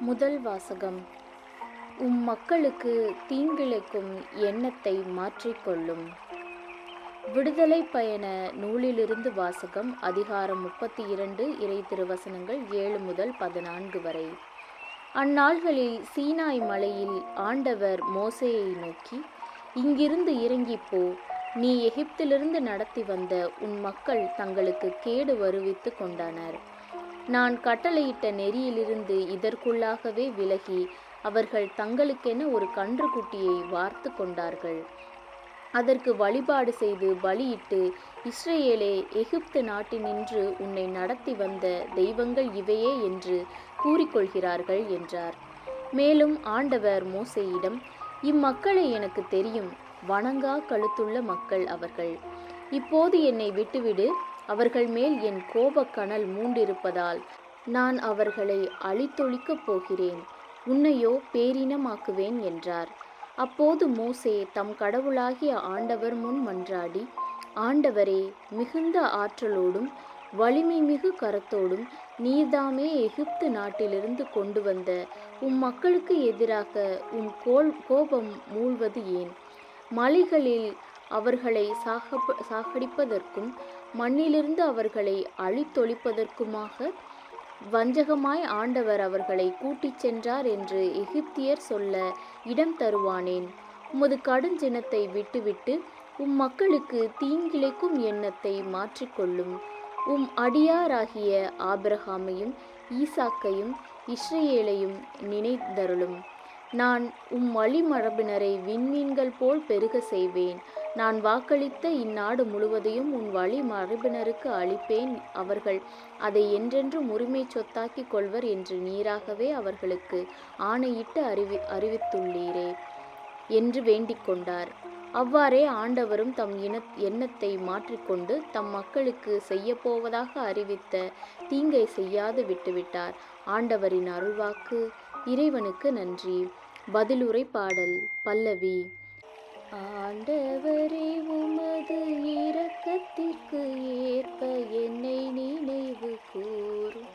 முதல் வாசகம் உம் மக்களுக்கு தீங்கிழைக்கும் எண்ணத்தை மாற்றிக்கொள்ளும் விடுதலை பயண நூலிலிருந்து வாசகம் அதிகாரம் முப்பத்தி இரண்டு இறை திருவசனங்கள் ஏழு முதல் பதினான்கு வரை அந்நாள்களில் சீனாய் மலையில் ஆண்டவர் மோசேயை நோக்கி இங்கிருந்து இறங்கிப் போ நீ எகிப்திலிருந்து நடத்தி வந்த உன் மக்கள் தங்களுக்கு கேடு வருவித்து கொண்டனர் நான் கட்டளையிட்ட நெறியிலிருந்து இதற்குள்ளாகவே விலகி அவர்கள் தங்களுக்கென ஒரு கன்றுக்குட்டியை வார்த்து கொண்டார்கள் அதற்கு வழிபாடு செய்து பலியிட்டு இஸ்ரேலே எகிப்து நாட்டினின்று உன்னை நடத்தி வந்த தெய்வங்கள் இவையே என்று கூறிக்கொள்கிறார்கள் என்றார் மேலும் ஆண்டவர் மோசேயிடம் இம்மக்களை எனக்கு தெரியும் வணங்கா கழுத்துள்ள மக்கள் அவர்கள் இப்போது என்னை விட்டுவிடு அவர்கள் மேல் என் கோபக்கனல் மூண்டிருப்பதால் நான் அவர்களை அழித்தொழிக்கப் போகிறேன் உன்னையோ பேரினமாக்குவேன் என்றார் அப்போது மோசே தம் கடவுளாகிய ஆண்டவர் முன் மன்றாடி ஆண்டவரே மிகுந்த ஆற்றலோடும் வலிமை மிகு கரத்தோடும் நீர்தாமே எகிப்து நாட்டிலிருந்து கொண்டு வந்த உம் மக்களுக்கு எதிராக உம் கோல் கோபம் மூழ்வது ஏன் மலைகளில் அவர்களை சாக சாகடிப்பதற்கும் மண்ணிலிருந்து அவர்களை அழித்தொழிப்பதற்குமாக வஞ்சகமாய் ஆண்டவர் அவர்களை கூட்டிச் சென்றார் என்று எகிப்தியர் சொல்ல இடம் தருவானேன் உமது கடுஞ்சினத்தை விட்டுவிட்டு உம் மக்களுக்கு தீங்கிழைக்கும் எண்ணத்தை மாற்றிக்கொள்ளும் உம் அடியாராகிய ஆபிரகாமையும் ஈசாக்கையும் இஸ்ரேலையும் நினைதருளும் நான் உம் வழிமரபினரை விண்மீன்கள் போல் பெருக செய்வேன் நான் வாக்களித்த இந்நாடு முழுவதையும் உன் வழி மரபினருக்கு அளிப்பேன் அவர்கள் அதை என்றென்றும் உரிமை சொத்தாக்கி கொள்வர் என்று நீராகவே அவர்களுக்கு ஆணையிட்டு அறிவி அறிவித்துள்ளீரே என்று வேண்டிக் கொண்டார் அவ்வாறே ஆண்டவரும் தம் இன எண்ணத்தை மாற்றிக்கொண்டு தம் மக்களுக்கு செய்யப்போவதாக அறிவித்த தீங்கை செய்யாது விட்டுவிட்டார் ஆண்டவரின் அருள்வாக்கு இறைவனுக்கு நன்றி பதிலுரை பாடல் பல்லவி ஆண்டவரே உமது இரக்கத்திற்கு ஏற்ப என்னை நினைவு கூறும்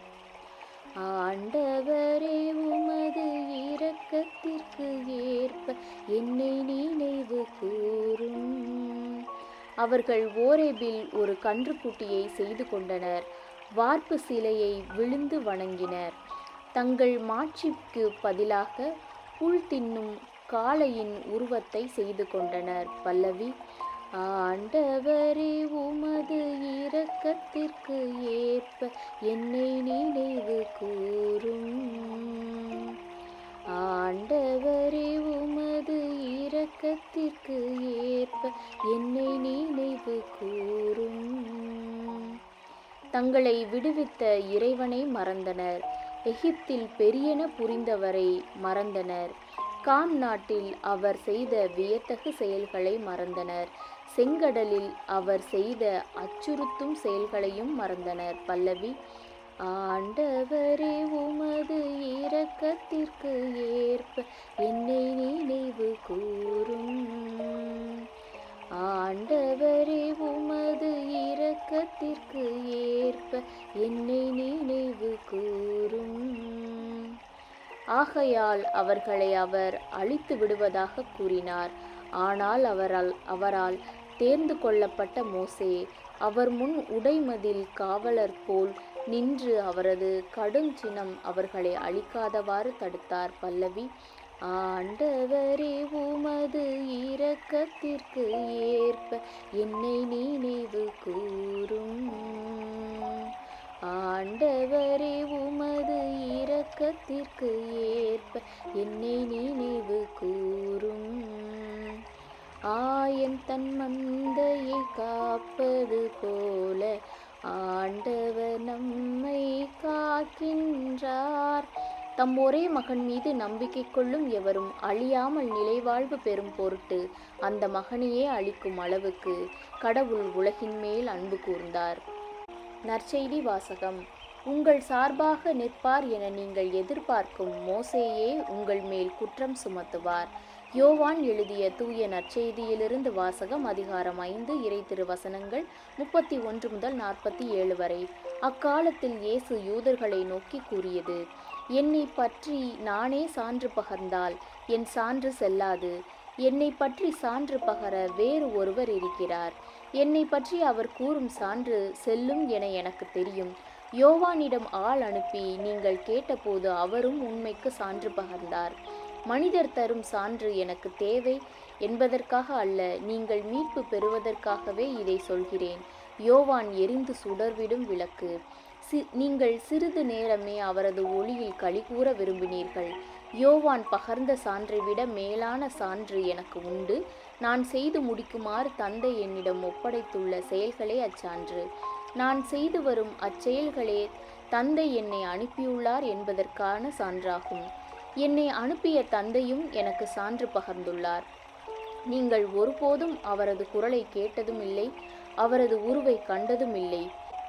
ஆண்டவரே உமது இரக்கத்திற்கு ஏற்ப என்னை நினைவு கூறும் அவர்கள் ஓரேபில் ஒரு கன்றுக்குட்டியை செய்து கொண்டனர் வார்ப்பு சிலையை விழுந்து வணங்கினர் தங்கள் மாட்சிக்கு பதிலாக புல் தின்னும் காளையின் உருவத்தை செய்து கொண்டனர் பல்லவி ஆண்டவரே உமது இரக்கத்திற்கு ஏற்ப என்னை நினைவு கூறும் ஆண்டவரே உமது இரக்கத்திற்கு ஏற்ப என்னை நினைவு கூறும் தங்களை விடுவித்த இறைவனை மறந்தனர் எகிப்தில் பெரியன புரிந்தவரை மறந்தனர் காம் நாட்டில் அவர் செய்த வியத்தகு செயல்களை மறந்தனர் செங்கடலில் அவர் செய்த அச்சுறுத்தும் செயல்களையும் மறந்தனர் பல்லவி ஆண்டவரே உமது இரக்கத்திற்கு ஏற்ப என்னை நினைவு கூறும் ஆண்டவரே உமது இரக்கத்திற்கு ஏற்ப என்னை நினைவு கூறும் ஆகையால் அவர்களை அவர் அழித்து விடுவதாக கூறினார் ஆனால் அவரால் அவரால் தேர்ந்து கொள்ளப்பட்ட மோசே அவர் முன் உடைமதில் காவலர் போல் நின்று அவரது கடுஞ்சினம் அவர்களை அழிக்காதவாறு தடுத்தார் பல்லவி ஆண்டவரே உமது இரக்கத்திற்கு ஏற்ப என்னை நினைவு கூறும் ஆண்டவரே உமது இரக்கத்திற்கு ஏற்ப என்னை நினைவு கூறும் ஆயன் தன் மந்தையை காப்பது போல ஆண்டவர் நம்மை காக்கின்றார் தம் ஒரே மகன் மீது நம்பிக்கை கொள்ளும் எவரும் அழியாமல் நிலைவாழ்வு பெறும் பொருட்டு அந்த மகனையே அளிக்கும் அளவுக்கு கடவுள் உலகின் மேல் அன்பு கூர்ந்தார் நற்செய்தி வாசகம் உங்கள் சார்பாக நிற்பார் என நீங்கள் எதிர்பார்க்கும் மோசேயே உங்கள் மேல் குற்றம் சுமத்துவார் யோவான் எழுதிய தூய நற்செய்தியிலிருந்து வாசகம் அதிகாரம் ஐந்து இறை திருவசனங்கள் முப்பத்தி ஒன்று முதல் நாற்பத்தி ஏழு வரை அக்காலத்தில் இயேசு யூதர்களை நோக்கி கூறியது என்னை பற்றி நானே சான்று பகர்ந்தால் என் சான்று செல்லாது என்னை பற்றி சான்று பகர வேறு ஒருவர் இருக்கிறார் என்னை பற்றி அவர் கூறும் சான்று செல்லும் என எனக்கு தெரியும் யோவானிடம் ஆள் அனுப்பி நீங்கள் கேட்டபோது அவரும் உண்மைக்கு சான்று பகர்ந்தார் மனிதர் தரும் சான்று எனக்கு தேவை என்பதற்காக அல்ல நீங்கள் மீட்பு பெறுவதற்காகவே இதை சொல்கிறேன் யோவான் எரிந்து சுடர்விடும் விளக்கு சி நீங்கள் சிறிது நேரமே அவரது ஒளியில் களி கூற விரும்பினீர்கள் யோவான் பகர்ந்த சான்றை விட மேலான சான்று எனக்கு உண்டு நான் செய்து முடிக்குமாறு தந்தை என்னிடம் ஒப்படைத்துள்ள செயல்களே அச்சான்று நான் செய்து வரும் அச்செயல்களே தந்தை என்னை அனுப்பியுள்ளார் என்பதற்கான சான்றாகும் என்னை அனுப்பிய தந்தையும் எனக்கு சான்று பகர்ந்துள்ளார் நீங்கள் ஒருபோதும் அவரது குரலை கேட்டதும் இல்லை அவரது உருவை கண்டதும் இல்லை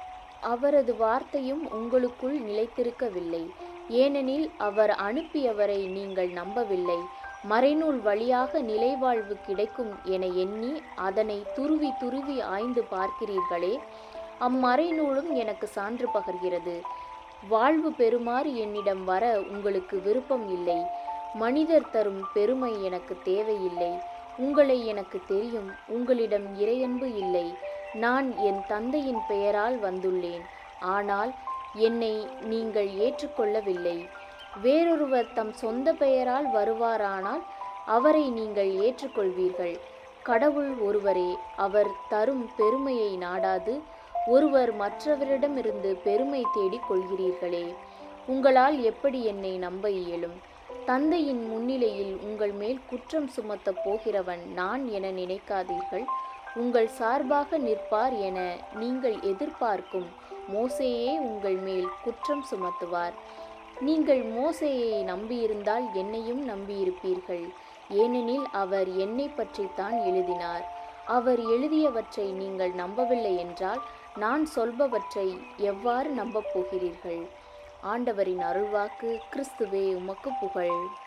அவரது வார்த்தையும் உங்களுக்குள் நிலைத்திருக்கவில்லை ஏனெனில் அவர் அனுப்பியவரை நீங்கள் நம்பவில்லை மறைநூல் வழியாக நிலைவாழ்வு கிடைக்கும் என எண்ணி அதனை துருவி துருவி ஆய்ந்து பார்க்கிறீர்களே அம்மறைநூலும் எனக்கு சான்று பகர்கிறது வாழ்வு பெறுமாறு என்னிடம் வர உங்களுக்கு விருப்பம் இல்லை மனிதர் தரும் பெருமை எனக்கு தேவையில்லை உங்களை எனக்கு தெரியும் உங்களிடம் இறையன்பு இல்லை நான் என் தந்தையின் பெயரால் வந்துள்ளேன் ஆனால் என்னை நீங்கள் ஏற்றுக்கொள்ளவில்லை வேறொருவர் தம் சொந்த பெயரால் வருவாரானால் அவரை நீங்கள் ஏற்றுக்கொள்வீர்கள் கடவுள் ஒருவரே அவர் தரும் பெருமையை நாடாது ஒருவர் மற்றவரிடமிருந்து பெருமை தேடிக் கொள்கிறீர்களே உங்களால் எப்படி என்னை நம்ப இயலும் தந்தையின் முன்னிலையில் உங்கள் மேல் குற்றம் சுமத்தப் போகிறவன் நான் என நினைக்காதீர்கள் உங்கள் சார்பாக நிற்பார் என நீங்கள் எதிர்பார்க்கும் மோசேயே உங்கள் மேல் குற்றம் சுமத்துவார் நீங்கள் மோசேயை நம்பியிருந்தால் என்னையும் நம்பியிருப்பீர்கள் ஏனெனில் அவர் என்னை பற்றித்தான் எழுதினார் அவர் எழுதியவற்றை நீங்கள் நம்பவில்லை என்றால் நான் சொல்பவற்றை எவ்வாறு நம்பப் போகிறீர்கள் ஆண்டவரின் அருள்வாக்கு கிறிஸ்துவே உமக்கு புகழ்